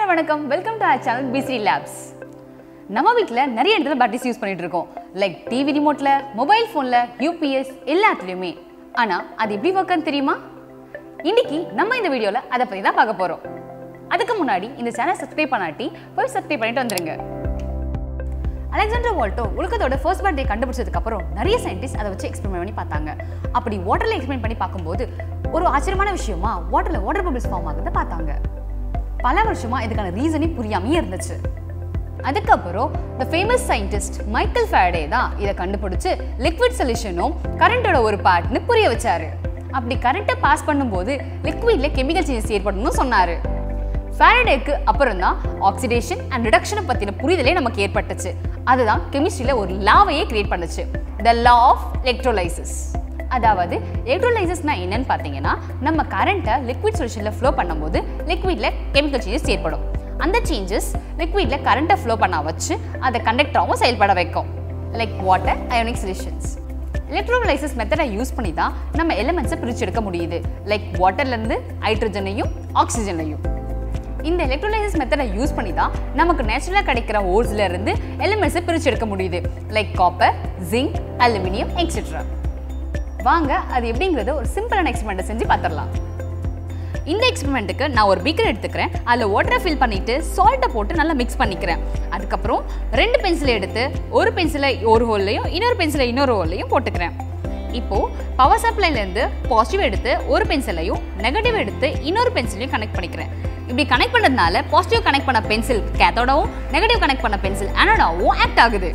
வணக்கம் welcome to our channel PC labs நம்ம வீட்டில் நிறைய இடத்துல பேட்டரிஸ் யூஸ் பண்ணிட்டு இருக்கோம் லைக் டிவி ரிமோட்டில் மொபைல் ஃபோனில் யூபிஎஸ் எல்லாத்துலேயுமே ஆனால் அது எப்படி ஒர்க்குன்னு தெரியுமா இன்னைக்கு நம்ம இந்த வீடியோவில் அதை பற்றி தான் பார்க்க போகிறோம் அதுக்கு முன்னாடி இந்த சேனல் சப்ஸ்கிரைப் பண்ணாட்டி போய் சப்ஸ்கிரைப் பண்ணிட்டு வந்துருங்க அலெக்சாண்டர் வால்டோ உலகத்தோட ஃபர்ஸ்ட் பர்த்டே கண்டுபிடிச்சதுக்கு அப்புறம் நிறைய சயின்டிஸ்ட் அதை வச்சு எக்ஸ்பெரிமெண்ட் பண்ணி பார்த்தாங்க அப்படி வாட்டர்ல எக்ஸ்பெரிமெண்ட் பண்ணி பார்க்கும்போது ஒரு ஆச்சரியமான விஷயமா வாட்டர்ல வாட்டர் பபிள்ஸ் ஃபார்ம் ஆகுறத பார்த்தாங்க பல வருஷமா இதுக்கான ரீசனே புரியாமையே இருந்துச்சு அதுக்கப்புறம் the famous scientist Michael Faraday தான் இதை கண்டுபிடிச்சு லிக்விட் சொல்யூஷனும் கரண்டோட ஒரு பார்ட்னு புரிய வச்சாரு அப்படி கரண்ட்டை பாஸ் பண்ணும்போது லிக்விட்ல கெமிக்கல் சேஞ்சஸ் ஏற்படணும்னு சொன்னாரு ஃபேரடேக்கு அப்புறம் தான் ஆக்சிடேஷன் அண்ட் ரிடக்ஷனை பற்றின புரிதலே நமக்கு ஏற்பட்டுச்சு அதுதான் கெமிஸ்ட்ரியில் ஒரு லாவையே கிரியேட் பண்ணுச்சு த லா ஆஃப் எலக்ட்ரோலைசிஸ் அதாவது எலக்ட்ரோலைசஸ்னா என்னன்னு பார்த்தீங்கன்னா நம்ம கரண்ட்டை லிக்விட் சொல்யூஷனில் ஃப்ளோ பண்ணும்போது லிக்விடில் கெமிக்கல் சேஞ்சஸ் ஏற்படும் அந்த சேஞ்சஸ் லிக்விடில் கரண்ட்டை ஃப்ளோ பண்ண வச்சு அதை கண்டக்டராகவும் செயல்பட வைக்கும் like water ionic solutions electrolysis மெத்தடை யூஸ் பண்ணி தான் நம்ம எலிமெண்ட்ஸை பிரிச்சு எடுக்க முடியுது லைக் வாட்டர்லேருந்து ஹைட்ரஜனையும் ஆக்சிஜனையும் இந்த எலக்ட்ரோலைசஸ் மெத்தடை யூஸ் பண்ணி தான் நமக்கு நேச்சுரலாக கிடைக்கிற ஓர்ஸ்ல இருந்து எலிமெண்ட்ஸை பிரிச்சு எடுக்க முடியுது like copper zinc aluminium etcetera வாங்க அது எப்படிங்கிறத ஒரு சிம்பிளான எக்ஸ்பெரிமெண்ட்டை செஞ்சு பார்த்துடலாம் இந்த எக்ஸ்பெரிமெண்ட்டுக்கு நான் ஒரு பீக்கர் எடுத்துக்கிறேன் அதில் வாட்டரை ஃபில் பண்ணிட்டு சால்ட்டை போட்டு நல்லா மிக்ஸ் பண்ணிக்கிறேன் அதுக்கப்புறம் ரெண்டு பென்சிலை எடுத்து ஒரு பென்சிலை ஒரு ஹோல்லையும் இன்னொரு பென்சிலை இன்னொரு ஹோல்லையும் போட்டுக்கிறேன் இப்போ பவர் சப்ளைலேருந்து பாசிட்டிவ் எடுத்து ஒரு பென்சிலையும் நெகட்டிவ் எடுத்து இன்னொரு பென்சிலையும் கனெக்ட் பண்ணிக்கிறேன் இப்படி கனெக்ட் பண்ணதுனால பாசிட்டிவ் கனெக்ட் பண்ண பென்சில் கேத்தோடவும் நெகட்டிவ் கனெக்ட் பண்ண பென்சில் ஆனோடாவும் ஆக்ட் ஆகுது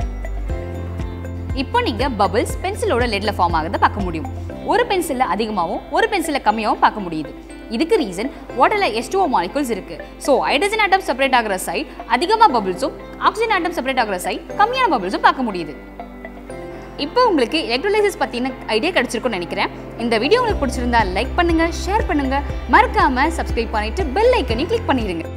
இப்போ நீங்க பபிள்ஸ் பென்சிலோட லெட்ல ஃபார்ம் ஆகிறத பார்க்க முடியும் ஒரு பென்சில்ல அதிகமாகவும் ஒரு பென்சில்ல கம்மியாகவும் பார்க்க முடியுது இதுக்கு ரீசன் வாட்டர்ல H2O மாலிகூல்ஸ் இருக்கு ஸோ ஹைட்ரஜன் ஆட்டம் செப்பரேட் ஆகிற சைட் அதிகமாக பபிள்ஸும் ஆக்சிஜன் ஆட்டம் செப்பரேட் ஆகிற சைட் கம்மியான பபிள்ஸும் பார்க்க முடியுது இப்போ உங்களுக்கு எலக்ட்ரோலைசிஸ் பற்றின ஐடியா கிடைச்சிருக்கும்னு நினைக்கிறேன் இந்த வீடியோ உங்களுக்கு பிடிச்சிருந்தா லைக் பண்ணுங்க ஷேர் பண்ணுங்க மறக்காம சப்ஸ்கிரைப் பண்ணிட்டு பெல் ஐக்கனையும் கிளிக் பண்ணிடுங்க